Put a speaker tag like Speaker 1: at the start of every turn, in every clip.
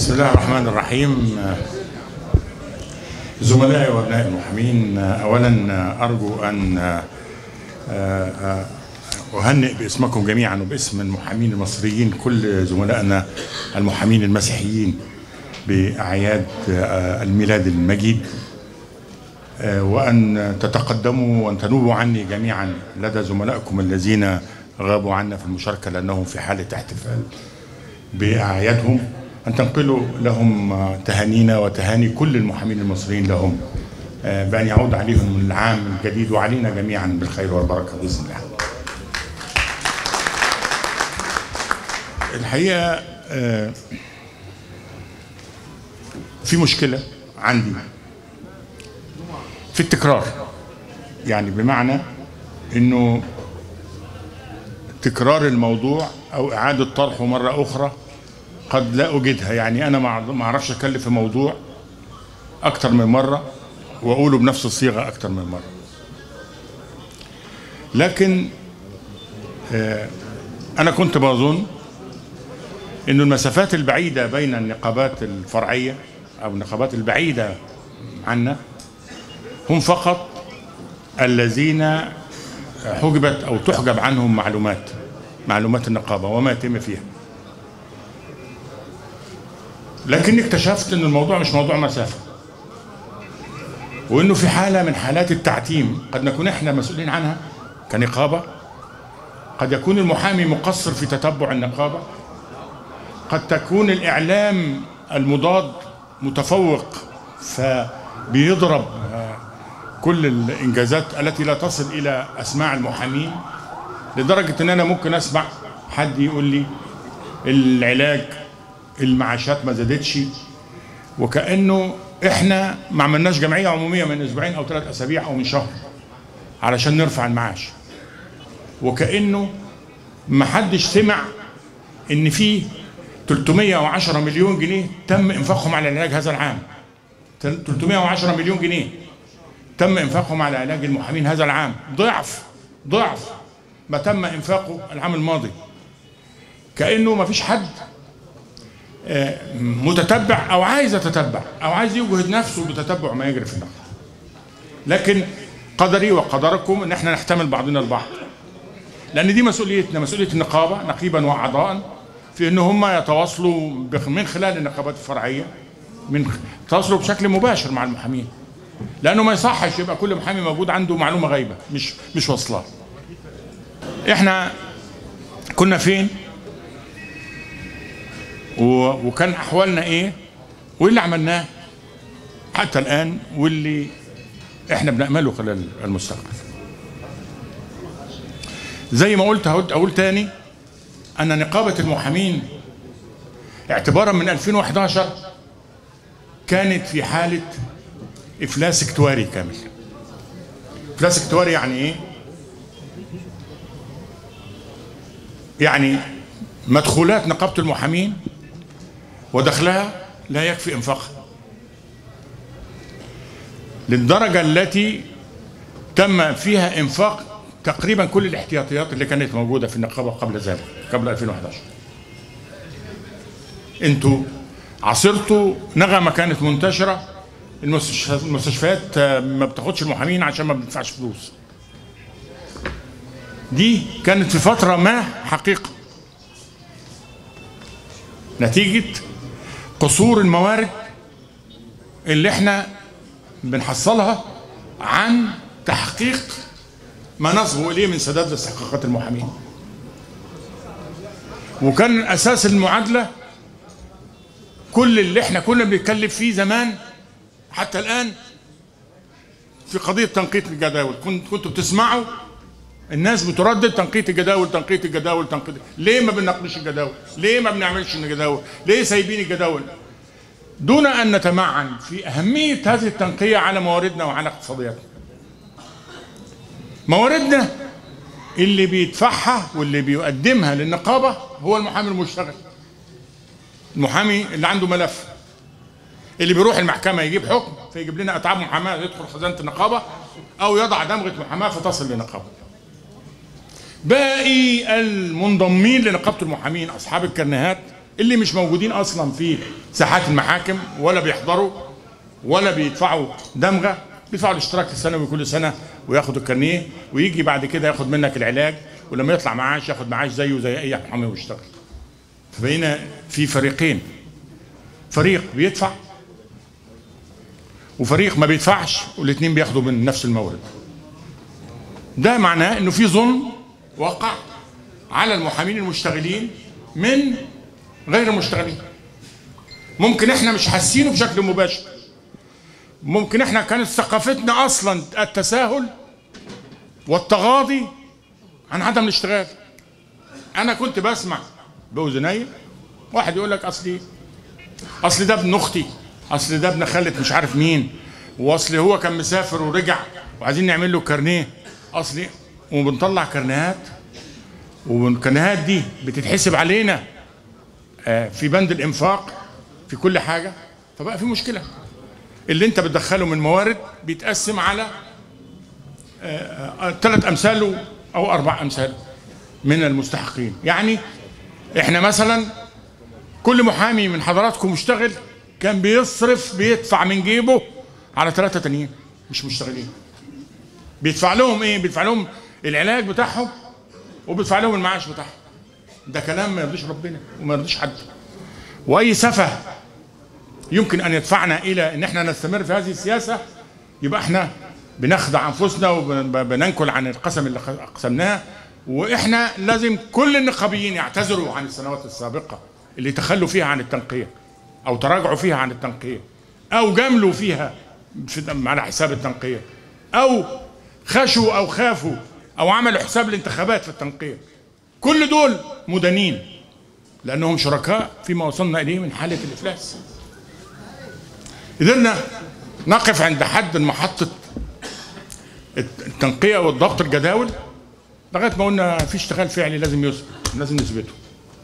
Speaker 1: بسم الله الرحمن الرحيم زملائي وابناء المحامين اولا ارجو ان اهنئ باسمكم جميعا وباسم المحامين المصريين كل زملائنا المحامين المسيحيين باعياد الميلاد المجيد وان تتقدموا وان تنوبوا عني جميعا لدى زملائكم الذين غابوا عنا في المشاركه لانهم في حاله احتفال باعيادهم أن تنقلوا لهم تهانينا وتهاني كل المحامين المصريين لهم بأن يعود عليهم العام الجديد وعلينا جميعا بالخير والبركة بإذن الله الحقيقة في مشكلة عندي في التكرار يعني بمعنى انه تكرار الموضوع او اعاده طرحه مره اخرى قد لا اجدها يعني انا ما اعرفش اتكلم في موضوع اكتر من مره واقوله بنفس الصيغه اكتر من مره لكن آه انا كنت بظن ان المسافات البعيده بين النقابات الفرعيه او النقابات البعيده عنا هم فقط الذين حجبت او تحجب عنهم معلومات معلومات النقابه وما يتم فيها لكني اكتشفت ان الموضوع مش موضوع مسافه وانه في حاله من حالات التعتيم قد نكون احنا مسؤولين عنها كنقابه قد يكون المحامي مقصر في تتبع النقابه قد تكون الاعلام المضاد متفوق فبيضرب كل الانجازات التي لا تصل الى اسماع المحامين لدرجه ان انا ممكن اسمع حد يقول لي العلاج المعاشات ما زادتش وكانه احنا ما عملناش جمعيه عموميه من اسبوعين او ثلاث اسابيع او من شهر علشان نرفع المعاش وكانه ما حدش سمع ان في 310 مليون جنيه تم انفاقهم على علاج هذا العام 310 مليون جنيه تم انفاقهم على علاج المحامين هذا العام ضعف ضعف ما تم انفاقه العام الماضي كانه ما فيش حد متتبع او عايز يتتبع او عايز يجهد نفسه بتتبع ما يجري في النقد لكن قدري وقدركم ان احنا نحتمل بعضنا البعض لان دي مسؤوليتنا مسؤوليه النقابه نقيبا واعضاء في ان هم يتواصلوا من خلال النقابات الفرعيه من يتواصلوا بشكل مباشر مع المحامين لانه ما يصحش يبقى كل محامي موجود عنده معلومه غايبه مش مش واصله احنا كنا فين وكان احوالنا ايه وايه اللي عملناه حتى الان واللي احنا بنامله خلال المستقبل زي ما قلت اقول تاني ان نقابه المحامين اعتبارا من 2011 كانت في حاله افلاس اكتواري كامل افلاس اكتواري يعني ايه يعني مدخولات نقابه المحامين ودخلها لا يكفي انفاقها للدرجه التي تم فيها انفاق تقريبا كل الاحتياطيات اللي كانت موجوده في النقابه قبل ذلك قبل 2011 انتوا عاصرتوا نغمه كانت منتشره المستشفيات ما بتاخدش المحامين عشان ما بندفعش فلوس دي كانت في فتره ما حقيقه نتيجه قصور الموارد اللي احنا بنحصلها عن تحقيق ما نصبو اليه من سداد لاستحقاقات المحامين وكان اساس المعادله كل اللي احنا كنا بنتكلم فيه زمان حتى الان في قضيه تنقيط الجداول كنت كنتوا بتسمعوا الناس بتردد تنقيط الجداول تنقيط الجداول تنقيط ليه ما بنناقش الجداول؟ ليه ما بنعملش الجداول؟ ليه سايبين الجداول؟ دون ان نتمعن في اهميه هذه التنقيه على مواردنا وعلى اقتصادياتنا. مواردنا اللي بيدفعها واللي بيقدمها للنقابه هو المحامي المشتغل. المحامي اللي عنده ملف اللي بيروح المحكمه يجيب حكم فيجيب لنا اتعاب محاماه يدخل خزانه النقابه او يضع دمغه محاماه فتصل للنقابه. باقي المنضمين لنقابه المحامين اصحاب الكرنيهات اللي مش موجودين اصلا في ساحات المحاكم ولا بيحضروا ولا بيدفعوا دمغه بيدفعوا الاشتراك السنوي كل سنه وياخد الكارنيه ويجي بعد كده ياخد منك العلاج ولما يطلع معاش ياخد معاش زيه زي اي محامي ويشتغل فبقينا في فريقين فريق بيدفع وفريق ما بيدفعش والاثنين بياخدوا من نفس المورد ده معناه انه في ظلم وقع على المحامين المشتغلين من غير المشتغلين ممكن احنا مش حاسينه بشكل مباشر ممكن احنا كانت ثقافتنا اصلا التساهل والتغاضي عن عدم الاشتغال انا كنت بسمع باذني واحد يقول لك اصلي اصل ده ابن اختي اصل ده ابن خالة مش عارف مين واصل هو كان مسافر ورجع وعايزين نعمل له كارنيه اصلي وبنطلع كارنيهات والكارنيهات دي بتتحسب علينا آه، في بند الانفاق في كل حاجه فبقى في مشكله اللي انت بتدخله من موارد بيتقسم على ثلاث امثاله او اربع امثال من المستحقين يعني احنا مثلا كل محامي من حضراتكم مشتغل كان بيصرف بيدفع من جيبه على ثلاثة تانيين مش مشتغلين بيدفع لهم ايه بيدفع لهم العلاج بتاعهم وبيدفع لهم المعاش بتاعهم ده كلام ما يرضيش ربنا وما يرضيش حد واي سفه يمكن ان يدفعنا الى ان احنا نستمر في هذه السياسه يبقى احنا بنخدع انفسنا وبننكل عن القسم اللي اقسمناه واحنا لازم كل النقابيين يعتذروا عن السنوات السابقه اللي تخلوا فيها عن التنقيه او تراجعوا فيها عن التنقيه او جاملوا فيها في على حساب التنقيه او خشوا او خافوا او عملوا حساب الانتخابات في التنقيه كل دول مدانين لانهم شركاء فيما وصلنا اليه من حاله الافلاس قدرنا نقف عند حد محطه التنقيه والضغط الجداول لغايه ما قلنا في اشتغال فعلي لازم يثبت لازم نثبته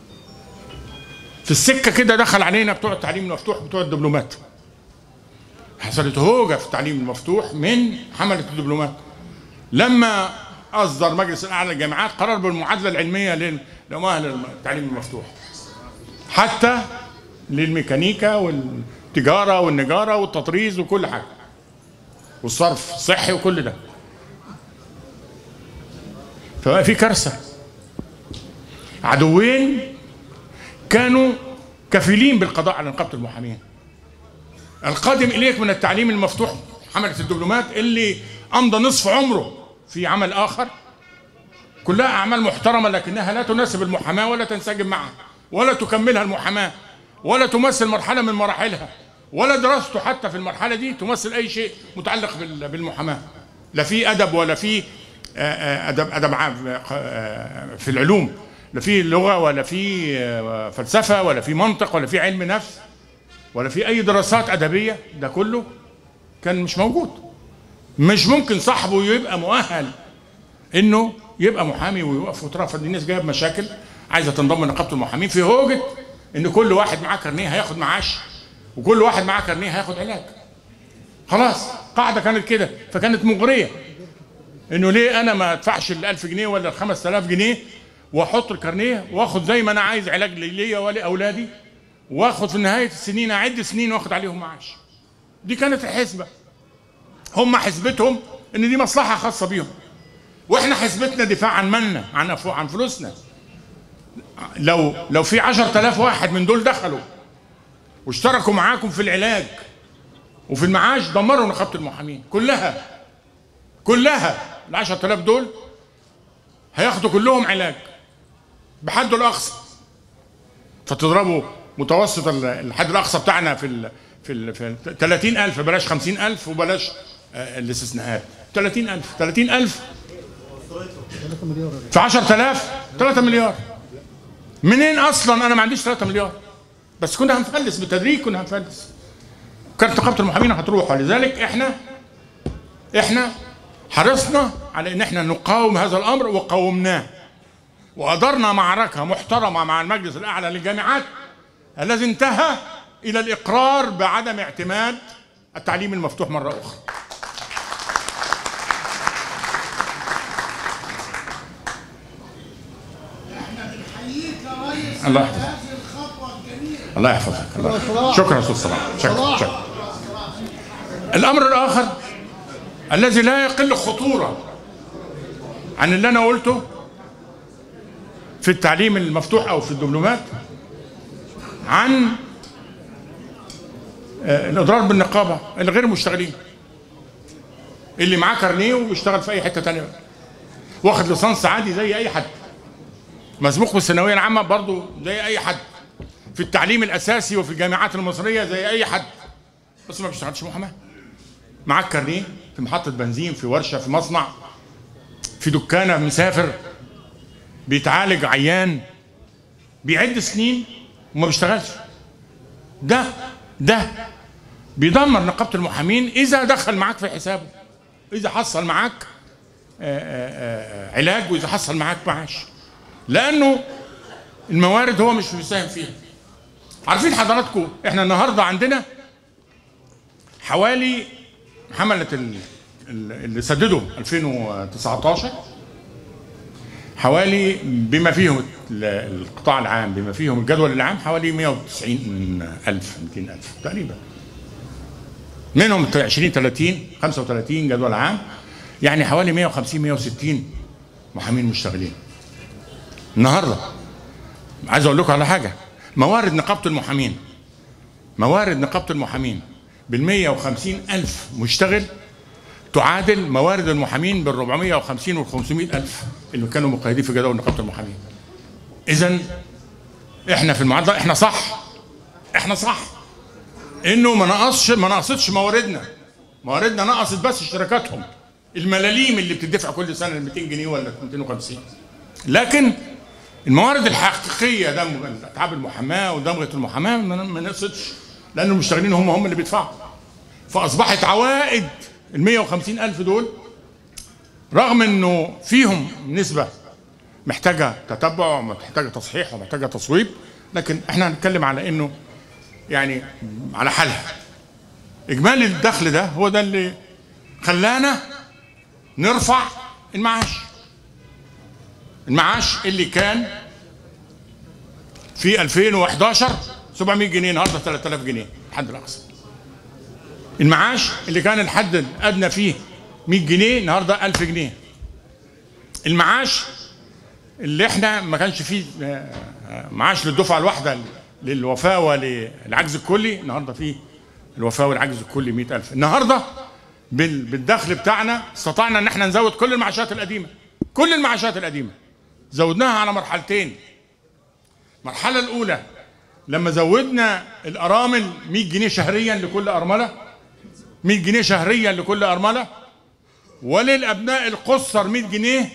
Speaker 1: في السكه كده دخل علينا بتوع التعليم المفتوح بتوع الدبلومات حصلت هوجه في التعليم المفتوح من حمله الدبلومات لما اصدر مجلس الاعلى للجامعات قرار بالمعادله العلميه لمؤهل التعليم المفتوح حتى للميكانيكا والتجاره والنجاره والتطريز وكل حاجه والصرف الصحي وكل ده فبقى في كارثه عدوين كانوا كفيلين بالقضاء على نقابه المحامين القادم اليك من التعليم المفتوح حمله الدبلومات اللي امضى نصف عمره في عمل اخر كلها اعمال محترمه لكنها لا تناسب المحاماه ولا تنسجم معها ولا تكملها المحاماه ولا تمثل مرحله من مراحلها ولا دراسته حتى في المرحله دي تمثل اي شيء متعلق بالمحاماه لا في ادب ولا في ادب ادب في العلوم لا في لغه ولا في فلسفه ولا في منطق ولا في علم نفس ولا في اي دراسات ادبيه ده كله كان مش موجود مش ممكن صاحبه يبقى مؤهل انه يبقى محامي ويوقف وترفض الناس جايه بمشاكل عايزه تنضم لنقابه المحامين في هوجه ان كل واحد معاه كارنيه هياخد معاش وكل واحد معاه كارنيه هياخد علاج خلاص قاعده كانت كده فكانت مغريه انه ليه انا ما ادفعش ال 1000 جنيه ولا ال 5000 جنيه واحط الكارنيه واخد زي ما انا عايز علاج ليا ولاولادي واخد في نهايه السنين اعد سنين واخد عليهم معاش دي كانت الحسبه هم حسبتهم ان دي مصلحه خاصه بيهم واحنا حسبتنا دفاع عن مالنا عن أفو عن فلوسنا لو لو في 10000 واحد من دول دخلوا واشتركوا معاكم في العلاج وفي المعاش دمروا نقابه المحامين كلها كلها ال 10000 دول هياخدوا كلهم علاج بحده الاقصى فتضربوا متوسط الحد الاقصى بتاعنا في ال في ال في 30000 بلاش 50000 وبلاش آه الاستثناءات 30000 30000 في 10000 3 مليار منين اصلا انا ما عنديش 3 مليار بس كنا هنفلس بالتدريج كنا هنفلس كانت نقابه المحامين هتروح ولذلك احنا احنا حرصنا على ان احنا نقاوم هذا الامر وقاومناه وادرنا معركه محترمه مع المجلس الاعلى للجامعات الذي انتهى الى الاقرار بعدم اعتماد التعليم المفتوح مره اخرى
Speaker 2: احنا بنحييك يا ريس
Speaker 1: الله
Speaker 2: على
Speaker 1: يحفظك.
Speaker 2: هذه الخطوه
Speaker 1: الله يحفظك الله يحفظك. شكرا يا استاذ صلاح شكرا شكرا الامر الاخر الذي لا يقل خطوره عن اللي انا قلته في التعليم المفتوح او في الدبلومات عن آه، الاضرار بالنقابه الغير مشتغلين اللي معاه كارنيه وبيشتغل في اي حته تانية بقى. واخد ليسانس عادي زي اي حد مسبوق بالثانويه العامه برضه زي اي حد في التعليم الاساسي وفي الجامعات المصريه زي اي حد بس ما بيشتغلش محاماه معاك كارنيه في محطه بنزين في ورشه في مصنع في دكانه مسافر بيتعالج عيان بيعد سنين وما بيشتغلش ده ده بيدمر نقابه المحامين اذا دخل معاك في حسابه اذا حصل معاك آه، آه، آه، علاج واذا حصل معاك معاش لانه الموارد هو مش بيساهم فيها عارفين حضراتكم احنا النهارده عندنا حوالي حملة ال- ال- اللي سددوا 2019 حوالي بما فيهم ال- القطاع العام بما فيهم الجدول العام حوالي 190 ألف 200 ألف تقريبا منهم 20 30 35 جدول عام يعني حوالي 150 160 محامين مشتغلين النهارده عايز اقول لكم على حاجه موارد نقابه المحامين موارد نقابه المحامين بال 150 الف مشتغل تعادل موارد المحامين بال 450 وال 500 الف اللي كانوا مقيدين في جدول نقابه المحامين اذا احنا في المعادله احنا صح احنا صح انه ما نقصش ما نقصتش مواردنا مواردنا نقصت بس اشتراكاتهم الملاليم اللي بتدفع كل سنه 200 جنيه ولا 250 لكن الموارد الحقيقيه ده اتعاب المحاماه ودمغه المحاماه ما ما نقصتش لان المشتغلين هم هم اللي بيدفعوا فاصبحت عوائد ال 150 الف دول رغم انه فيهم نسبه محتاجه تتبع ومحتاجه تصحيح ومحتاجه تصويب لكن احنا هنتكلم على انه يعني على حالها اجمالي الدخل ده هو ده اللي خلانا نرفع المعاش المعاش اللي كان في 2011 700 جنيه النهارده 3000 جنيه الحد الاقصى المعاش اللي كان الحد الادنى فيه 100 جنيه النهارده 1000 جنيه المعاش اللي احنا ما كانش فيه آه، آه، معاش للدفعه الواحده للوفاه وللعجز الكلي النهارده فيه الوفاه والعجز الكلي 100000 النهارده بال- بالدخل بتاعنا استطعنا ان احنا نزود كل المعاشات القديمه كل المعاشات القديمه زودناها على مرحلتين المرحله الاولى لما زودنا الارامل 100 جنيه شهريا لكل ارمله 100 جنيه شهريا لكل ارمله وللابناء القصر 100 جنيه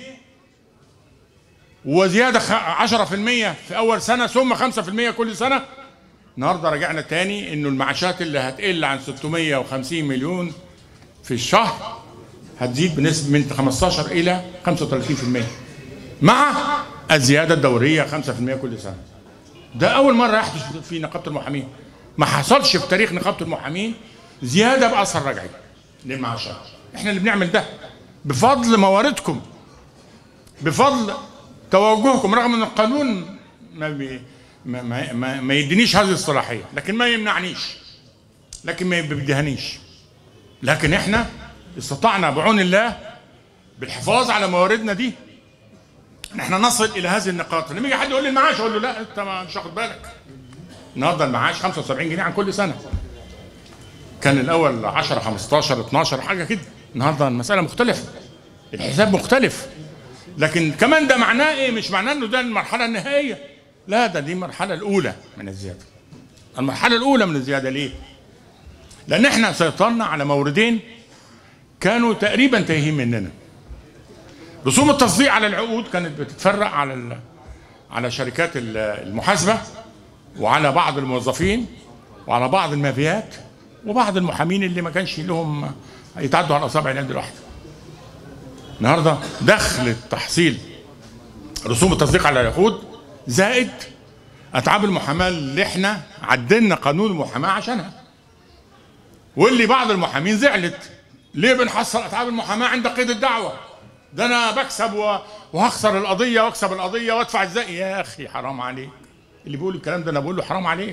Speaker 1: وزياده خ- 10% في اول سنه ثم 5% كل سنه النهارده رجعنا تاني انه المعاشات اللي هتقل عن 650 مليون في الشهر هتزيد بنسبه من 15 الى 35% مع الزياده الدوريه 5% كل سنه ده اول مره يحدث في نقابه المحامين ما حصلش في تاريخ نقابه المحامين زياده باثر رجعي للمعاشات احنا اللي بنعمل ده بفضل مواردكم بفضل توجهكم رغم ان القانون ما بي ما, ما, ما, ما يدينيش هذه الصلاحيه لكن ما يمنعنيش لكن ما بيديهانيش لكن احنا استطعنا بعون الله بالحفاظ على مواردنا دي ان احنا نصل الى هذه النقاط لما يجي حد يقول لي المعاش اقول له لا انت ما- مش واخد بالك النهارده المعاش 75 جنيه عن كل سنه كان الاول 10 15 12 حاجه كده النهارده المساله مختلفه الحساب مختلف لكن كمان ده معناه ايه مش معناه انه ده المرحله النهائيه لا ده دي المرحله الاولى من الزياده المرحله الاولى من الزياده ليه لان احنا سيطرنا على موردين كانوا تقريبا تايهين مننا رسوم التصديق على العقود كانت بتتفرق على ال- على شركات ال- المحاسبه وعلى بعض الموظفين وعلى بعض المافيات وبعض المحامين اللي ما كانش لهم يتعدوا على اصابع اليد الواحده. النهارده دخل التحصيل رسوم التصديق على العقود زائد اتعاب المحاماه اللي احنا عدلنا قانون المحاماه عشانها. واللي بعض المحامين زعلت ليه بنحصل اتعاب المحاماه عند قيد الدعوه؟ ده انا بكسب و- وهخسر القضيه واكسب القضيه وادفع ازاي؟ يا اخي حرام عليك. اللي بيقول الكلام ده انا بقول له حرام عليك.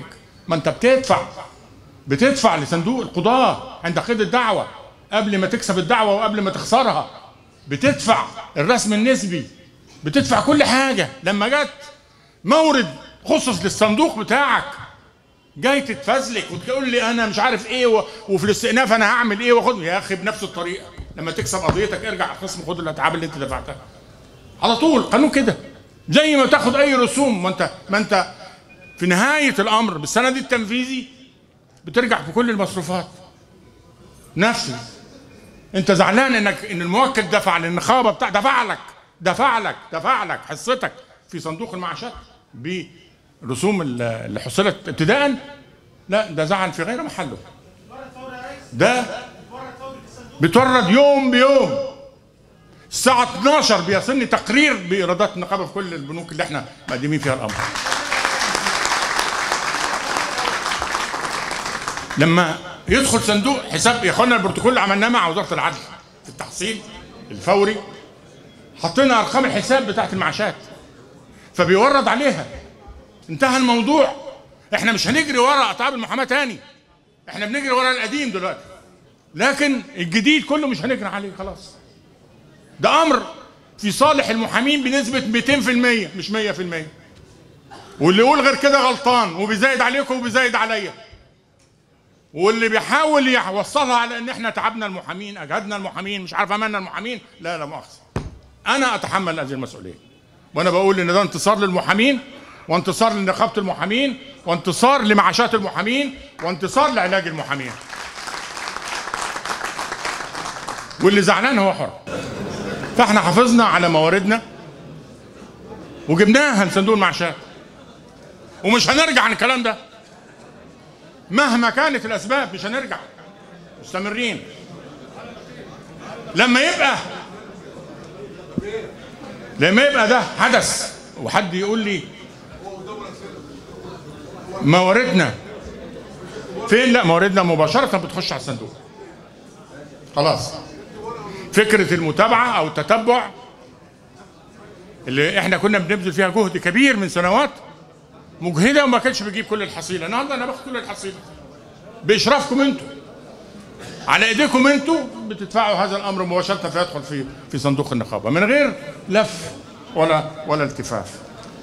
Speaker 1: ما انت بتدفع بتدفع لصندوق القضاة عند قيد الدعوة قبل ما تكسب الدعوة وقبل ما تخسرها بتدفع الرسم النسبي بتدفع كل حاجة لما جت مورد خصص للصندوق بتاعك جاي تتفزلك وتقول لي انا مش عارف ايه و... وفي الاستئناف انا هعمل ايه واخد يا اخي بنفس الطريقه لما تكسب قضيتك ارجع خصم خد الاتعاب اللي انت دفعتها على طول قانون كده زي ما تاخد اي رسوم ما انت ما انت في نهايه الامر بالسند التنفيذي بترجع في كل المصروفات نفذ انت زعلان انك ان الموكل دفع للنقابه بتاع دفع لك دفع لك دفع لك حصتك في صندوق المعاشات برسوم ال- اللي حصلت ابتداء لا ده زعل في غير محله ده بتورد يوم بيوم الساعة 12 بيصلني تقرير بإيرادات النقابة في كل البنوك اللي احنا مقدمين فيها الأمر لما يدخل صندوق حساب يا اخوانا البروتوكول اللي عملناه مع وزاره العدل في التحصيل الفوري حطينا ارقام الحساب بتاعت المعاشات فبيورد عليها انتهى الموضوع احنا مش هنجري ورا اطعاب المحاماه تاني احنا بنجري ورا القديم دلوقتي لكن الجديد كله مش هنجري عليه خلاص ده امر في صالح المحامين بنسبه 200% مش 100% واللي يقول غير كده غلطان وبيزايد عليكم وبيزايد عليا واللي بيحاول يوصلها على ان احنا تعبنا المحامين اجهدنا المحامين مش عارف امنا المحامين لا لا مؤاخذه انا اتحمل هذه المسؤوليه وانا بقول ان ده انتصار للمحامين وانتصار لنقابه المحامين وانتصار لمعاشات المحامين وانتصار لعلاج المحامين واللي زعلان هو حر فاحنا حافظنا على مواردنا وجبناها لصندوق المعاشات ومش هنرجع عن الكلام ده مهما كانت الاسباب مش هنرجع مستمرين لما يبقى لما يبقى ده حدث وحد يقول لي مواردنا فين لا مواردنا مباشرة بتخش على الصندوق خلاص فكرة المتابعة أو التتبع اللي احنا كنا بنبذل فيها جهد كبير من سنوات مجهدة وما كانش بيجيب كل الحصيلة النهارده أنا باخد كل الحصيلة بإشرافكم أنتوا على ايديكم انتوا بتدفعوا هذا الامر مباشره فيدخل في في صندوق النقابه من غير لف ولا ولا التفاف.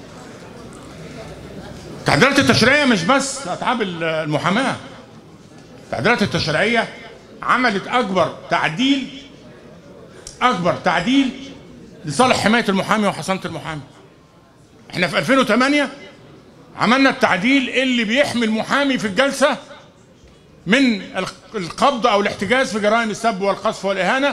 Speaker 1: التعديلات التشريعيه مش بس اتعاب المحاماه. التعديلات التشريعيه عملت اكبر تعديل اكبر تعديل لصالح حمايه المحامي وحصانه المحامي. احنا في 2008 عملنا التعديل اللي بيحمي المحامي في الجلسه من القبض او الاحتجاز في جرائم السب والقذف والاهانه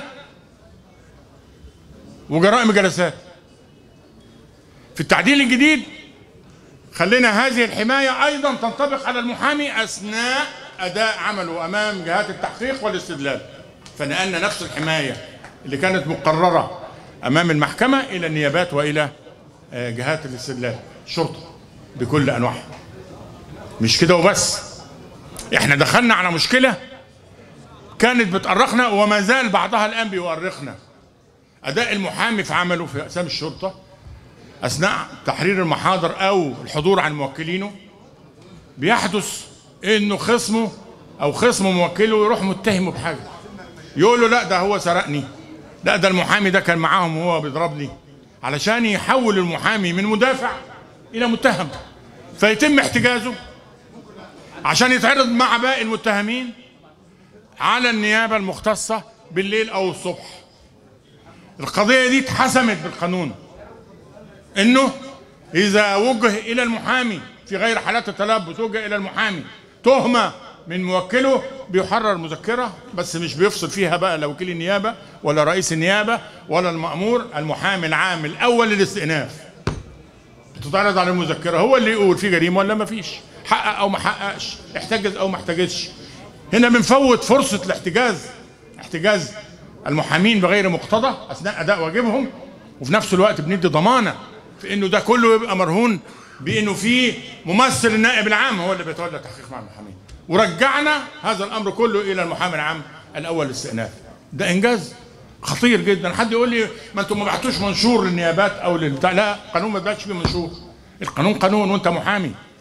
Speaker 1: وجرائم الجلسات في التعديل الجديد خلينا هذه الحمايه ايضا تنطبق على المحامي اثناء اداء عمله امام جهات التحقيق والاستدلال فنقلنا نفس الحمايه اللي كانت مقرره امام المحكمه الى النيابات والى جهات الاستدلال الشرطه بكل انواعها مش كده وبس احنا دخلنا على مشكله كانت بتأرقنا وما زال بعضها الان بيؤرقنا اداء المحامي في عمله في اقسام الشرطه اثناء تحرير المحاضر او الحضور عن موكلينه بيحدث انه خصمه او خصم موكله يروح متهمه بحاجه يقول له لا ده هو سرقني لا ده المحامي ده كان معاهم وهو بيضربني علشان يحول المحامي من مدافع الى متهم فيتم احتجازه عشان يتعرض مع باقي المتهمين على النيابة المختصة بالليل أو الصبح القضية دي اتحسمت بالقانون انه اذا وجه الى المحامي في غير حالات التلبس وجه الى المحامي تهمة من موكله بيحرر مذكرة بس مش بيفصل فيها بقى لا وكيل النيابة ولا رئيس النيابة ولا المأمور المحامي العام الأول للاستئناف بتتعرض على المذكرة هو اللي يقول في جريمة ولا ما فيش حقق او ما حققش احتجز او ما احتجزش هنا بنفوت فرصه الاحتجاز احتجاز المحامين بغير مقتضى اثناء اداء واجبهم وفي نفس الوقت بندي ضمانه في انه ده كله يبقى مرهون بانه في ممثل النائب العام هو اللي بيتولى التحقيق مع المحامين ورجعنا هذا الامر كله الى المحامي العام الاول للاستئناف ده انجاز خطير جدا حد يقول لي ما انتم ما بعتوش منشور للنيابات او للبتاع لا القانون ما بيبعتش فيه منشور القانون قانون وانت محامي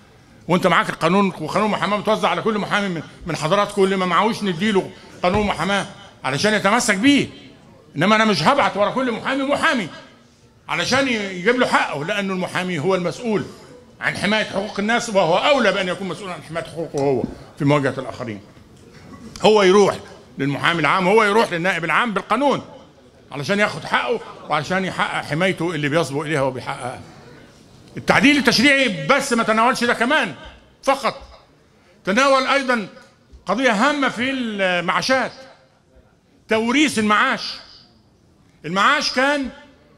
Speaker 1: وانت معاك القانون وقانون المحاماه متوزع على كل محامي من- من حضراتكم اللي ما معهوش نديله قانون المحاماه علشان يتمسك بيه انما انا مش هبعت ورا كل محامي محامي علشان ي- يجيب له حقه لانه المحامي هو المسؤول عن حمايه حقوق الناس وهو اولى بان يكون مسؤول عن حمايه حقوقه هو في مواجهه الاخرين هو يروح للمحامي العام هو يروح للنائب العام بالقانون علشان ياخد حقه وعشان يحقق حمايته اللي بيسبق اليها وبيحققها التعديل التشريعي بس ما تناولش ده كمان فقط تناول ايضا قضيه هامه في المعاشات توريث المعاش المعاش كان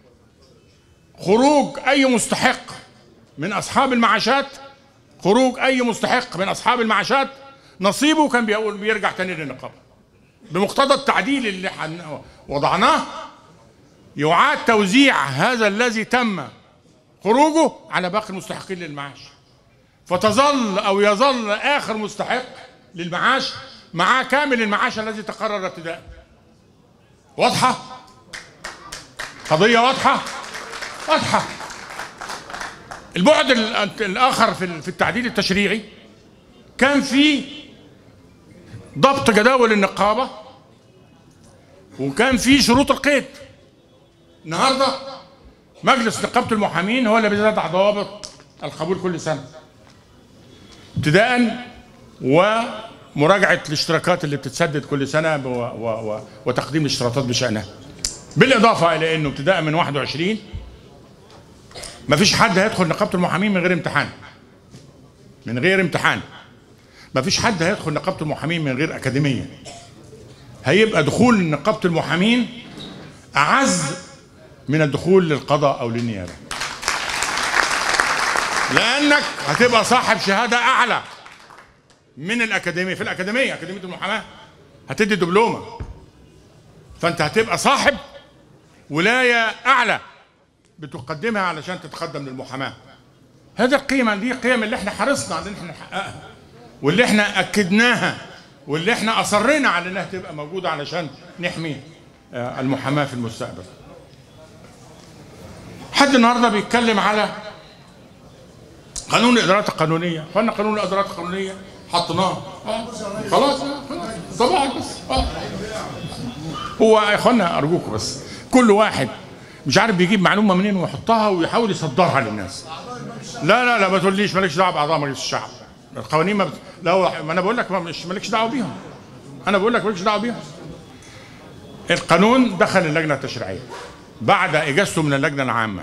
Speaker 1: خروج اي مستحق من اصحاب المعاشات خروج اي مستحق من اصحاب المعاشات نصيبه كان بيقول بيرجع تاني للنقابه بمقتضى التعديل اللي حن- وضعناه يعاد توزيع هذا الذي تم خروجه على باقي المستحقين للمعاش فتظل او يظل اخر مستحق للمعاش معاه كامل المعاش الذي تقرر ابتداء واضحه قضيه واضحه واضحه البعد ال- الاخر في ال- في التعديل التشريعي كان في ضبط جداول النقابه وكان في شروط القيد النهارده مجلس نقابه المحامين هو اللي بيضع ضوابط القبول كل سنه ابتداء ومراجعه الاشتراكات اللي بتتسدد كل سنه و و و وتقديم الاشتراطات بشانها بالاضافه الى انه ابتداء من 21 مفيش حد هيدخل نقابه المحامين من غير امتحان من غير امتحان مفيش حد هيدخل نقابه المحامين من غير اكاديميه هيبقى دخول نقابه المحامين اعز من الدخول للقضاء او للنيابه لانك هتبقى صاحب شهاده اعلى من الاكاديميه في الاكاديميه اكاديميه المحاماه هتدي دبلومه فانت هتبقى صاحب ولايه اعلى بتقدمها علشان تتقدم للمحاماه هذه القيمه دي قيم اللي احنا حرصنا على ان احنا نحققها واللي احنا اكدناها واللي احنا اصرينا على انها تبقى موجوده علشان نحمي آه، المحاماه في المستقبل حد النهارده بيتكلم على قانون الادارات القانونيه قلنا قانون الادارات القانونيه حطيناه آه، خلاص آه، خلاص طبعا بس آه. هو يا اخوانا ارجوكم بس كل واحد مش عارف بيجيب معلومه منين ويحطها ويحاول يصدرها للناس لا لا لا ما تقوليش مالكش دعوه باعضاء مجلس الشعب القوانين ما بت... لا ما انا بقول لك ما مش مالكش دعوه بيهم انا بقول لك مالكش دعوه بيهم القانون دخل اللجنه التشريعيه بعد اجازته من اللجنه العامه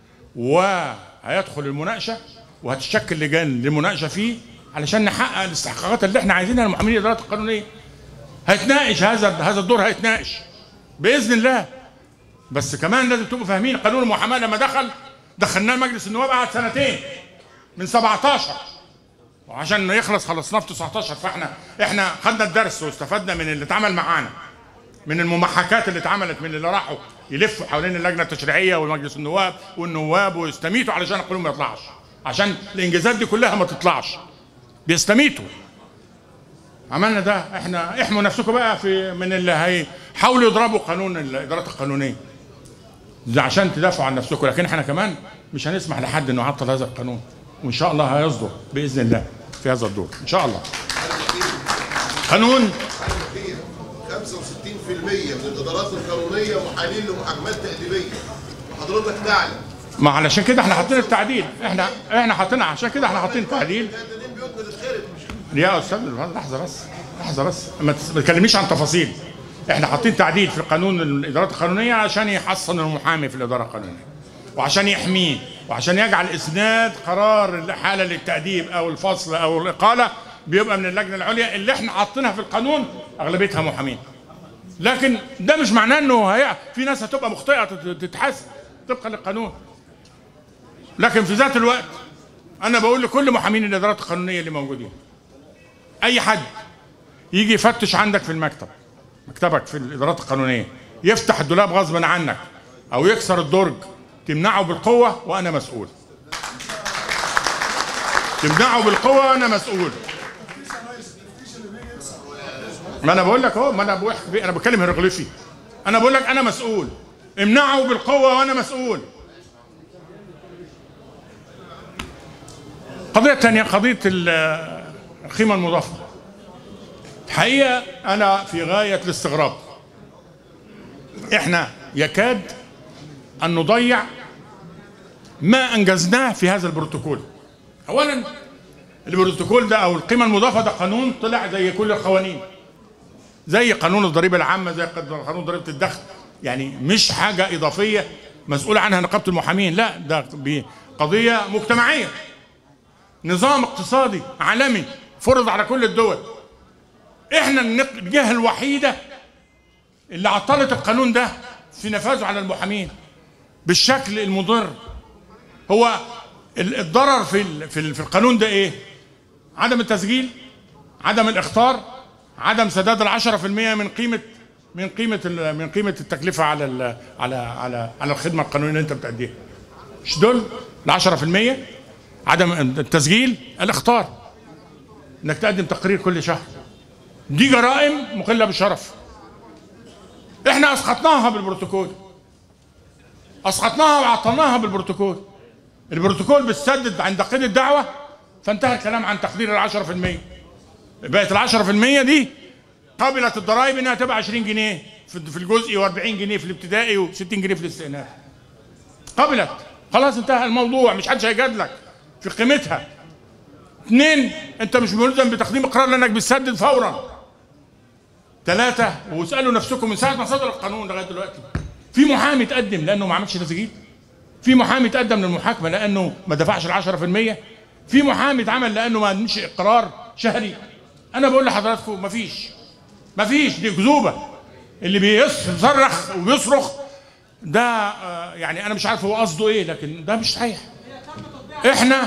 Speaker 1: وهيدخل المناقشه وهتشكل لجان للمناقشه فيه علشان نحقق الاستحقاقات اللي احنا عايزينها للمحامين الادارات القانونيه هيتناقش هذا هذا الدور هيتناقش باذن الله بس كمان لازم تبقوا فاهمين قانون المحاماه لما دخل دخلناه مجلس النواب قعد سنتين من 17 وعشان يخلص خلصناه في 19 فاحنا احنا خدنا الدرس واستفدنا من اللي اتعمل معانا من الممحكات اللي اتعملت من اللي راحوا يلفوا حوالين اللجنه التشريعيه ومجلس النواب والنواب ويستميتوا علشان القانون ما يطلعش عشان الانجازات دي كلها ما تطلعش بيستميتوا عملنا ده احنا احموا نفسكم بقى في من اللي هيحاولوا يضربوا قانون الادارات القانونيه ده عشان تدافعوا عن نفسكم لكن احنا كمان مش هنسمح لحد انه يعطل هذا القانون وان شاء الله هيصدر باذن الله في هذا الدور ان شاء الله قانون
Speaker 2: 65% من الادارات القانونيه محالين لمحاكمات تاديبيه وحضرتك تعلم
Speaker 1: ما علشان كده احنا حاطين التعديل احنا احنا حاطين عشان كده احنا حاطين تعديل
Speaker 2: مهددين بيوتنا تتخرب
Speaker 1: يا استاذ لحظه بس لحظه بس ما تس- ما تكلمنيش عن تفاصيل احنا حاطين تعديل في قانون الادارات القانونيه عشان يحصن المحامي في الاداره القانونيه وعشان يحميه وعشان يجعل اسناد قرار الحاله للتاديب او الفصل او الاقاله بيبقى من اللجنه العليا اللي احنا حاطينها في القانون اغلبيتها محامين لكن ده مش معناه انه هي في ناس هتبقى مخطئه تت- تتحاسب طبقا للقانون لكن في ذات الوقت انا بقول لكل محامين الادارات القانونيه اللي موجودين اي حد يجي يفتش عندك في المكتب مكتبك في الادارات القانونيه يفتح الدولاب غصبا عنك او يكسر الدرج تمنعه بالقوه وانا مسؤول تمنعه بالقوه وانا مسؤول ما انا بقول لك اهو ما انا بحكي انا بتكلم هيروغليفي انا بقول لك انا مسؤول امنعه بالقوه وانا مسؤول القضيه الثانيه قضيه ال- القيمه المضافه الحقيقه انا في غايه الاستغراب احنا يكاد ان نضيع ما انجزناه في هذا البروتوكول اولا البروتوكول ده او القيمه المضافه ده قانون طلع زي كل القوانين زي قانون الضريبه العامه زي قانون ضريبه الدخل يعني مش حاجه اضافيه مسؤول عنها نقابه المحامين لا ده ب- قضيه مجتمعيه نظام اقتصادي عالمي فرض على كل الدول احنا النق- الجهه الوحيده اللي عطلت القانون ده في نفاذه على المحامين بالشكل المضر هو ال- الضرر في ال- في ال- في القانون ده ايه عدم التسجيل عدم الاخطار عدم سداد العشرة في المية من قيمة من قيمة ال- من قيمة التكلفة على ال- على على على الخدمة القانونية اللي أنت بتأديها. مش دول العشرة في المية عدم التسجيل الاخطار انك تقدم تقرير كل شهر دي جرائم مخلة بالشرف احنا اسقطناها بالبروتوكول اسقطناها وعطلناها بالبروتوكول البروتوكول بتسدد عند قيد الدعوة فانتهى الكلام عن تقدير العشرة في المية بقت العشرة في المية دي قبلت الضرائب انها تبقى 20 جنيه في في الجزئي و40 جنيه في الابتدائي و60 جنيه في الاستئناف قبلت خلاص انتهى الموضوع مش حدش هيجادلك في قيمتها اثنين انت مش ملزم بتقديم اقرار لانك بتسدد فورا ثلاثة واسألوا نفسكم من ساعة ما صدر القانون لغاية دلوقتي في محامي تقدم لأنه ما عملش تسجيل في محامي تقدم للمحاكمة لأنه ما دفعش العشرة في المية في محامي اتعمل لأنه ما قدمش إقرار شهري أنا بقول لحضراتكم مفيش مفيش دي كذوبة اللي بيصرخ وبيصرخ ده آه، يعني أنا مش عارف هو قصده إيه لكن ده مش صحيح إحنا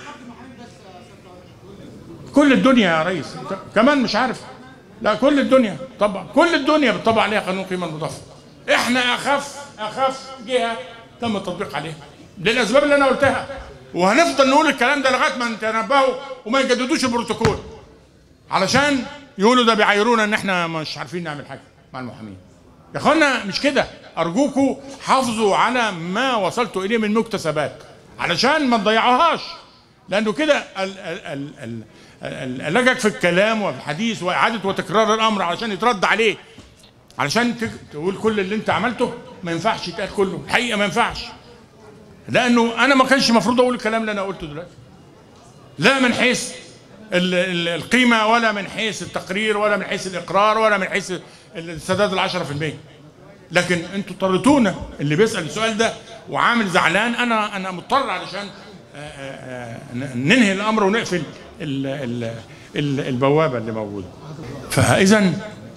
Speaker 1: كل الدنيا يا ريس انت كمان مش عارف لا كل الدنيا طبعا كل الدنيا بتطبق عليها قانون القيمه المضافه احنا اخف اخف جهه تم التطبيق عليها للاسباب اللي انا قلتها وهنفضل نقول الكلام ده لغايه ما يتنبهوا وما يجددوش البروتوكول علشان يقولوا ده بيعايرونا ان احنا مش عارفين نعمل حاجه مع المحامين يا اخوانا مش كده ارجوكوا حافظوا على ما وصلتوا اليه من مكتسبات علشان ما تضيعوهاش لانه كده ال- ال- ال- ال- ال- اللجج في الكلام وفي الحديث واعاده وتكرار الامر علشان يترد عليه علشان تك- تقول كل اللي انت عملته ما ينفعش يتقال كله الحقيقه ما ينفعش لانه انا ما كانش المفروض اقول الكلام اللي انا قلته دلوقتي لا من حيث ال- ال- القيمة ولا من حيث التقرير ولا من حيث الإقرار ولا من حيث السداد العشرة في المية لكن انتوا اضطريتونا اللي بيسأل السؤال ده وعامل زعلان أنا أنا مضطر علشان آه، آه، آه، ننهي الأمر ونقفل ال- ال- ال- البوابة اللي موجودة فإذا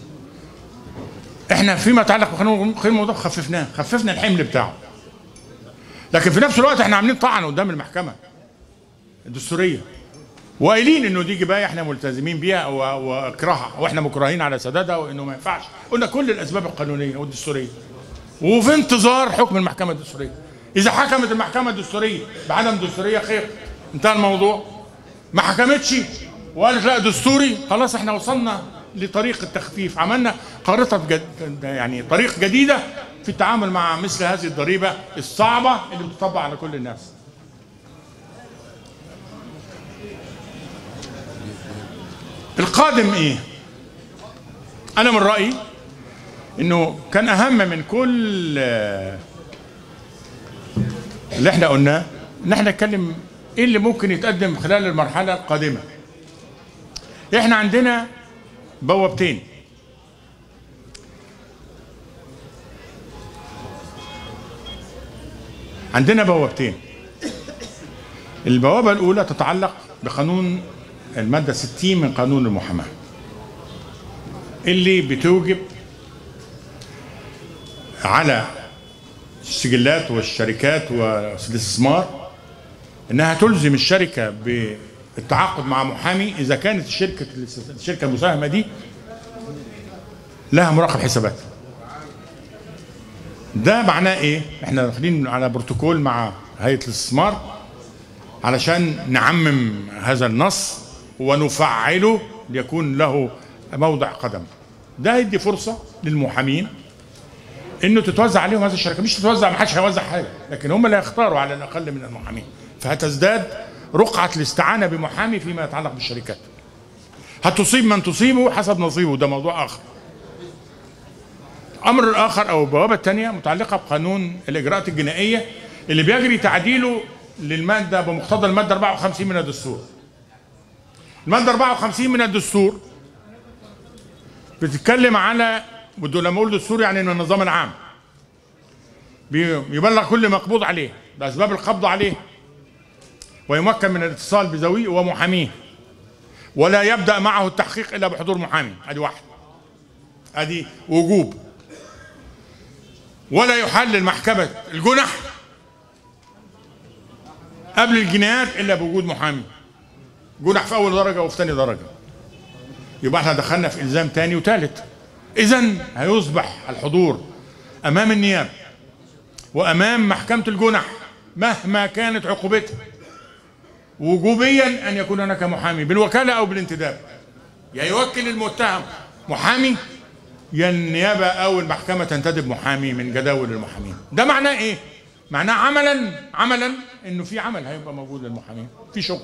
Speaker 1: احنا فيما يتعلق بقانون القيمة المضافة خففناه خففنا الحمل بتاعه لكن في نفس الوقت احنا عاملين طعن قدام المحكمة الدستورية وقايلين انه دي جبايه احنا ملتزمين بيها و- واكرهها واحنا مكرهين على سدادها وانه ما ينفعش قلنا كل الاسباب القانونيه والدستوريه وفي انتظار حكم المحكمه الدستوريه اذا حكمت المحكمه الدستوريه بعدم دستوريه خير انتهى الموضوع ما حكمتش وقالت لا دستوري خلاص احنا وصلنا لطريق التخفيف عملنا خارطه جد يعني طريق جديده في التعامل مع مثل هذه الضريبه الصعبه اللي بتطبق على كل الناس القادم ايه انا من رايي انه كان اهم من كل آه، اللي احنا قلناه ان احنا نتكلم ايه اللي ممكن يتقدم خلال المرحله القادمه احنا عندنا بوابتين عندنا بوابتين البوابه الاولى تتعلق بقانون الماده 60 من قانون المحاماه اللي بتوجب على السجلات والشركات والاستثمار انها تلزم الشركه بالتعاقد مع محامي اذا كانت الشركه الشركه المساهمه دي لها مراقب حسابات ده معناه ايه احنا داخلين على بروتوكول مع هيئه الاستثمار علشان نعمم هذا النص ونفعله ليكون له موضع قدم ده يدي فرصه للمحامين انه تتوزع عليهم هذه الشركه مش تتوزع ما حدش هيوزع حاجه لكن هم اللي هيختاروا على الاقل من المحامين فهتزداد رقعه الاستعانه بمحامي فيما يتعلق بالشركات هتصيب من تصيبه حسب نصيبه ده موضوع اخر الامر الاخر او البوابه الثانيه متعلقه بقانون الاجراءات الجنائيه اللي بيجري تعديله للماده بمقتضى الماده 54 من الدستور الماده 54 من الدستور بتتكلم على بده لما اقول دستور يعني من النظام العام بيبلغ كل مقبوض عليه باسباب القبض عليه ويمكن من الاتصال بذويه ومحاميه ولا يبدا معه التحقيق الا بحضور محامي ادي واحد ادي وجوب ولا يحل المحكمة الجنح قبل الجنايات الا بوجود محامي جنح في اول درجه وفي ثاني درجه يبقى احنا دخلنا في الزام ثاني وثالث اذا هيصبح الحضور امام النيابه وامام محكمه الجنح مهما كانت عقوبتها وجوبيا ان يكون هناك محامي بالوكاله او بالانتداب يا يوكل المتهم محامي يا النيابه او المحكمه تنتدب محامي من جداول المحامين ده معناه ايه معناه عملا عملا انه في عمل هيبقى موجود للمحامين في شغل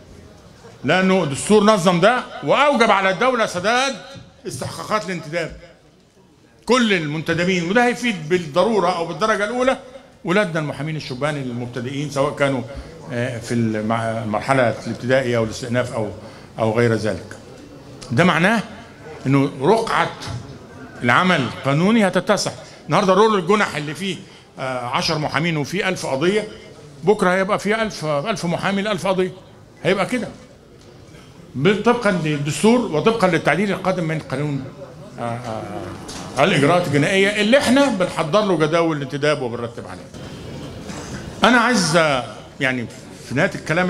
Speaker 1: لانه الدستور نظم ده واوجب على الدوله سداد استحقاقات الانتداب كل المنتدبين وده هيفيد بالضروره او بالدرجه الاولى ولادنا المحامين الشبان المبتدئين سواء كانوا في المرحله الابتدائيه او الاستئناف او او غير ذلك ده معناه انه رقعه العمل القانوني هتتسع النهارده رول الجنح اللي فيه 10 محامين وفيه 1000 قضيه بكره هيبقى فيه 1000 1000 محامي ل 1000 قضيه هيبقى كده طبقا للدستور وطبقا للتعديل القادم من قانون الاجراءات الجنائيه اللي احنا بنحضر له جداول الانتداب وبنرتب عليه. انا عايز يعني في نهايه الكلام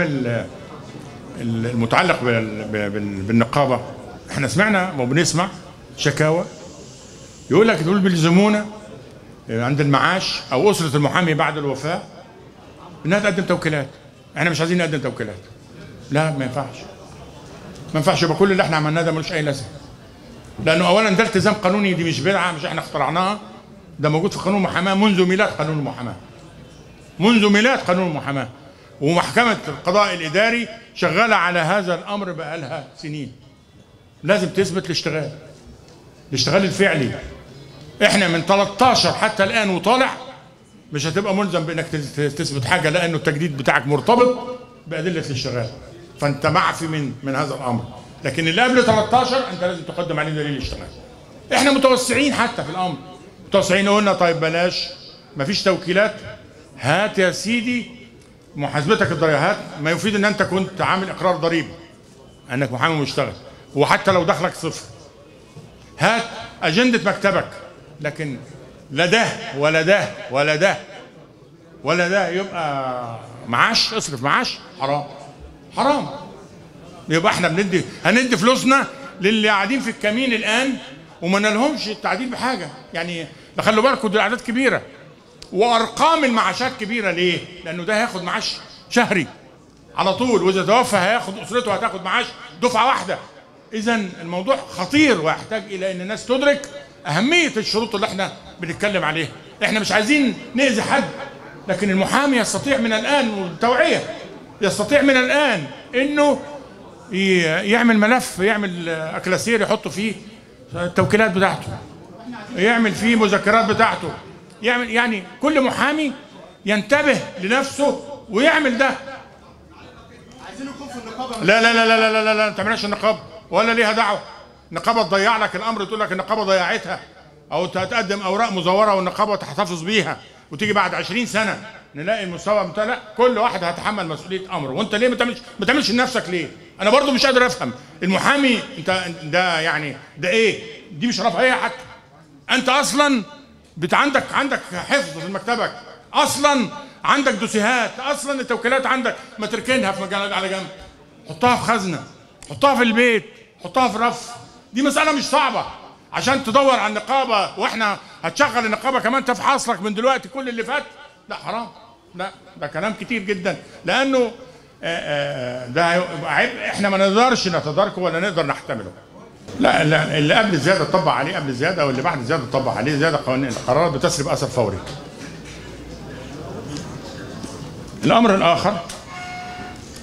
Speaker 1: المتعلق بالنقابه احنا سمعنا وبنسمع شكاوى يقول لك دول بيلزمونا عند المعاش او اسره المحامي بعد الوفاه انها تقدم توكيلات احنا مش عايزين نقدم توكيلات لا ما ينفعش ما ينفعش يبقى كل اللي احنا عملناه ده ملوش اي لازمه لانه اولا ده التزام قانوني دي مش بدعه مش احنا اخترعناها ده موجود في قانون المحاماه منذ ميلاد قانون المحاماه منذ ميلاد قانون المحاماه ومحكمه القضاء الاداري شغاله على هذا الامر بقالها سنين لازم تثبت الاشتغال الاشتغال الفعلي احنا من 13 حتى الان وطالع مش هتبقى ملزم بانك تثبت حاجه لانه التجديد بتاعك مرتبط بادله الاشتغال فانت معفي من من هذا الامر لكن اللي قبل 13 انت لازم تقدم عليه دليل الاشتغال احنا متوسعين حتى في الامر متوسعين قلنا طيب بلاش مفيش توكيلات هات يا سيدي محاسبتك الضريبات ما يفيد ان انت كنت عامل اقرار ضريبي انك محامي مشتغل وحتى لو دخلك صفر هات اجنده مكتبك لكن لا ده ولا ده ولا ده ولا ده يبقى معاش اصرف معاش حرام حرام يبقى احنا بندي هندي فلوسنا للي قاعدين في الكمين الان وما نلهمش التعديل بحاجه يعني خلوا بالكم دي اعداد كبيره وارقام المعاشات كبيره ليه؟ لانه ده هياخد معاش شهري على طول واذا توفى هياخد اسرته هتاخد معاش دفعه واحده اذا الموضوع خطير ويحتاج الى ان الناس تدرك اهميه الشروط اللي احنا بنتكلم عليها احنا مش عايزين ناذي حد لكن المحامي يستطيع من الان والتوعيه يستطيع من الان انه يعمل ملف يعمل اكلاسير يحط فيه التوكيلات بتاعته يعمل فيه مذكرات بتاعته يعمل يعني كل محامي ينتبه لنفسه ويعمل ده لا لا لا لا لا لا لا, لا. ما تعملش النقابه ولا ليها دعوه النقابه تضيع لك الامر تقول لك النقابه ضيعتها او تقدم اوراق مزوره والنقابه تحتفظ بيها وتيجي بعد 20 سنه نلاقي المستوى بتاع لا كل واحد هيتحمل مسؤوليه امره وانت ليه ما تعملش ما تعملش لنفسك ليه انا برضو مش قادر افهم المحامي انت ده يعني ده ايه دي مش رفاهيه حتى انت اصلا بت عندك عندك حفظ في مكتبك اصلا عندك دوسيهات اصلا التوكيلات عندك ما تركنها في مجال على جنب حطها في خزنه حطها في البيت حطها في رف دي مساله مش صعبه عشان تدور على النقابه واحنا هتشغل النقابه كمان تفحص لك من دلوقتي كل اللي فات لا حرام لا ده كلام كتير جدا لانه آآ آآ ده هيبقى عيب احنا ما نقدرش نتداركه ولا نقدر نحتمله لا, لا اللي قبل الزياده طبق عليه قبل الزياده واللي بعد الزياده طبق عليه زياده قوانين القرارات بتسري باثر فوري الامر الاخر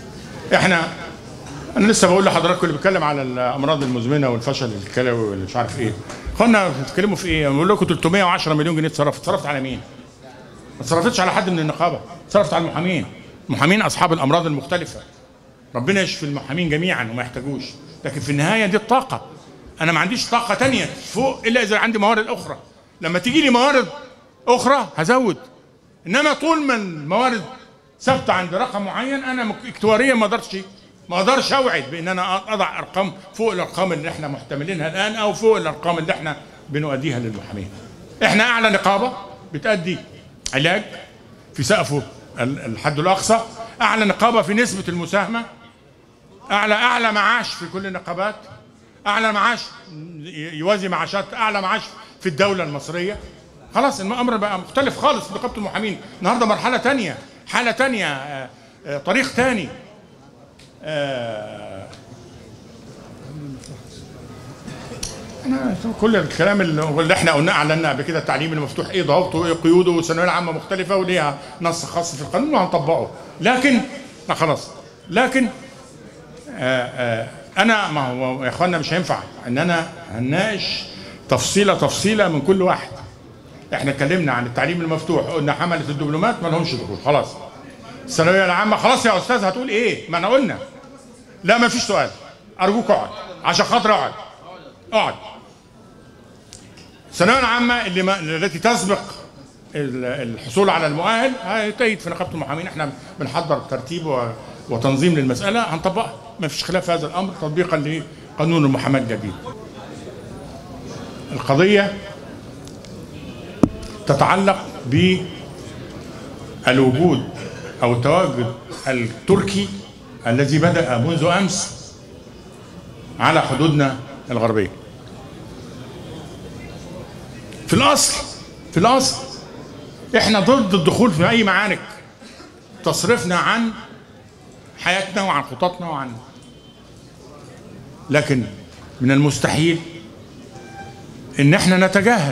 Speaker 1: احنا انا لسه بقول لحضراتكم اللي بيتكلم على الامراض المزمنه والفشل الكلوي واللي مش عارف ايه اخوانا بتتكلموا في ايه؟ بقول لكم 310 مليون جنيه اتصرفت اتصرفت على مين؟ ما اتصرفتش على حد من النقابه اتصرفت على المحامين المحامين اصحاب الامراض المختلفه ربنا يشفي المحامين جميعا وما يحتاجوش لكن في النهايه دي الطاقه انا ما عنديش طاقه تانية فوق الا اذا عندي موارد اخرى لما تيجي لي موارد اخرى هزود انما طول ما الموارد ثابته عند رقم معين انا مك- اكتواريا ما اقدرش ما اقدرش اوعد بان انا اضع ارقام فوق الارقام اللي احنا محتملينها الان او فوق الارقام اللي احنا بنؤديها للمحامين. احنا اعلى نقابه بتادي علاج في سقفه ال- الحد الاقصى، اعلى نقابه في نسبه المساهمه، اعلى اعلى معاش في كل النقابات، اعلى معاش ي- يوازي معاشات اعلى معاش في الدوله المصريه. خلاص الامر بقى مختلف خالص في نقابه المحامين، النهارده مرحله تانية، حاله تانية، آه، آه، طريق تاني. آه، أنا كل الكلام اللي اللي احنا قلناه اعلنا قبل كده التعليم المفتوح ايه ضوابطه وايه قيوده والثانويه العامه مختلفه وليها نص خاص في القانون وهنطبقه لكن لا خلاص لكن آه آه انا ما هو يا اخوانا مش هينفع ان انا هنناقش تفصيله تفصيله من كل واحد احنا اتكلمنا عن التعليم المفتوح قلنا حمله الدبلومات ما لهمش دخول خلاص الثانويه العامه خلاص يا استاذ هتقول ايه ما انا قلنا لا ما فيش سؤال ارجوك اقعد عشان خاطر اقعد اقعد الثانويه العامه اللي ما التي تسبق ال- الحصول على المؤهل هيتأيد في نقابه المحامين احنا بنحضر ترتيب و- وتنظيم للمساله هنطبقها ما فيش خلاف في هذا الامر تطبيقا لقانون المحاماه الجديد القضيه تتعلق بالوجود او التواجد التركي الذي بدا منذ امس على حدودنا الغربيه في الاصل في الاصل احنا ضد الدخول في اي معارك تصرفنا عن حياتنا وعن خططنا وعن لكن من المستحيل ان احنا نتجاهل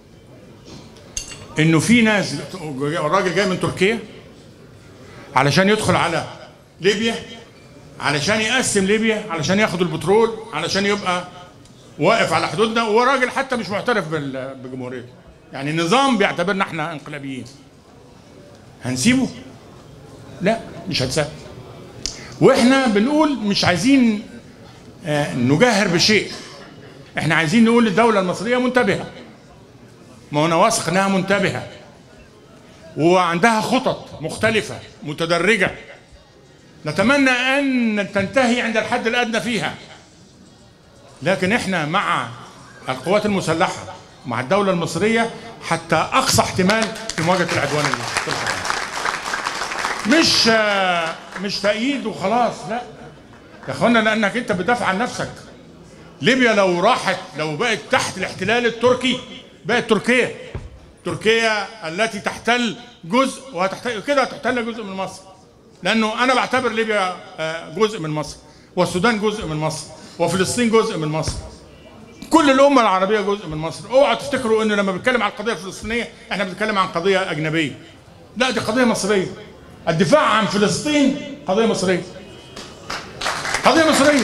Speaker 1: انه في ناس الراجل جاي من تركيا علشان يدخل على ليبيا علشان يقسم ليبيا علشان ياخد البترول علشان يبقى واقف على حدودنا وهو راجل حتى مش معترف بال- بجمهوريته يعني النظام بيعتبرنا احنا انقلابيين هنسيبه لا مش هنسيبه واحنا بنقول مش عايزين آه، نجاهر بشيء احنا عايزين نقول للدوله المصريه منتبهه ما انا واثق انها منتبهه وعندها خطط مختلفه متدرجه نتمنى ان تنتهي عند الحد الادنى فيها لكن احنا مع القوات المسلحه مع الدوله المصريه حتى اقصى احتمال في مواجهه العدوان اللي بيحصل علينا. مش آه، مش تأييد وخلاص لا يا اخوانا لانك انت بتدافع عن نفسك ليبيا لو راحت لو بقت تحت الاحتلال التركي بقت تركيا تركيا التي تحتل جزء وهتحتل كده هتحتل جزء من مصر لانه انا بعتبر ليبيا آه، جزء من مصر والسودان جزء من مصر وفلسطين جزء من مصر كل الامه العربيه جزء من مصر اوعوا تفتكروا انه لما بنتكلم عن القضيه الفلسطينيه احنا بنتكلم عن قضيه اجنبيه لا دي قضيه مصريه الدفاع عن فلسطين قضيه مصريه قضيه مصريه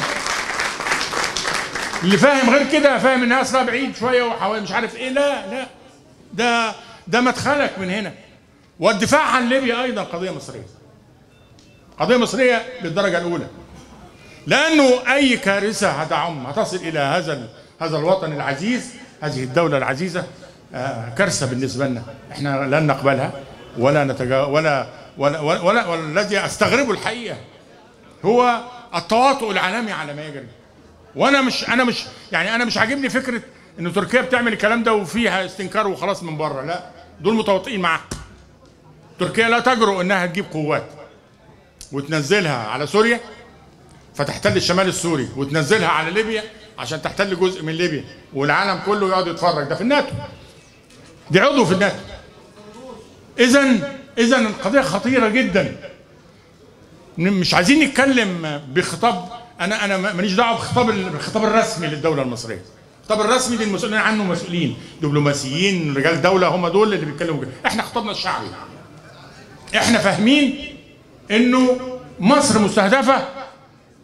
Speaker 1: اللي فاهم غير كده فاهم انها اصلها بعيد شويه وحوالي مش عارف ايه لا لا ده ده مدخلك من هنا والدفاع عن ليبيا ايضا قضيه مصريه قضيه مصريه بالدرجه الاولى لانه اي كارثه هتعم هتصل الى هذا ال- هذا الوطن العزيز هذه الدوله العزيزه آه، كارثه بالنسبه لنا احنا لن نقبلها ولا نتجا ولا ولا ولا, ولا والذي استغربه الحقيقه هو التواطؤ العالمي على ما يجري وانا مش انا مش يعني انا مش عاجبني فكره ان تركيا بتعمل الكلام ده وفيها استنكار وخلاص من بره لا دول متواطئين معاها تركيا لا تجرؤ انها تجيب قوات وتنزلها على سوريا فتحتل الشمال السوري وتنزلها على ليبيا عشان تحتل جزء من ليبيا والعالم كله يقعد يتفرج ده في الناتو دي عضو في الناتو اذا اذا القضيه خطيره جدا مش عايزين نتكلم بخطاب انا انا ماليش دعوه بخطاب بالخطاب الرسمي للدوله المصريه الخطاب الرسمي دي المسؤولين عنه مسؤولين دبلوماسيين رجال دوله هم دول اللي بيتكلموا كده احنا خطابنا الشعبي احنا فاهمين انه مصر مستهدفه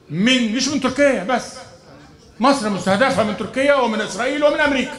Speaker 1: من مش من تركيا بس مصر مستهدفة من تركيا ومن إسرائيل ومن أمريكا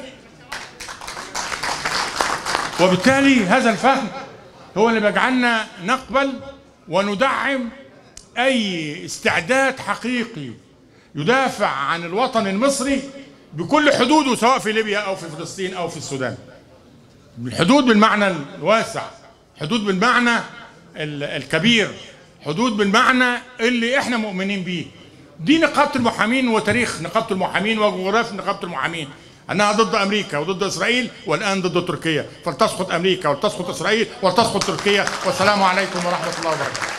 Speaker 1: وبالتالي هذا الفهم هو اللي بيجعلنا نقبل وندعم أي استعداد حقيقي يدافع عن الوطن المصري بكل حدوده سواء في ليبيا أو في فلسطين أو في السودان الحدود بالمعنى الواسع حدود بالمعنى ال- الكبير حدود بالمعنى اللي احنا مؤمنين بيه دي نقابة المحامين وتاريخ نقابة المحامين وجغرافيا نقابة المحامين انها ضد امريكا وضد اسرائيل والان ضد تركيا فلتسقط امريكا ولتسقط اسرائيل ولتسقط تركيا والسلام عليكم ورحمة الله وبركاته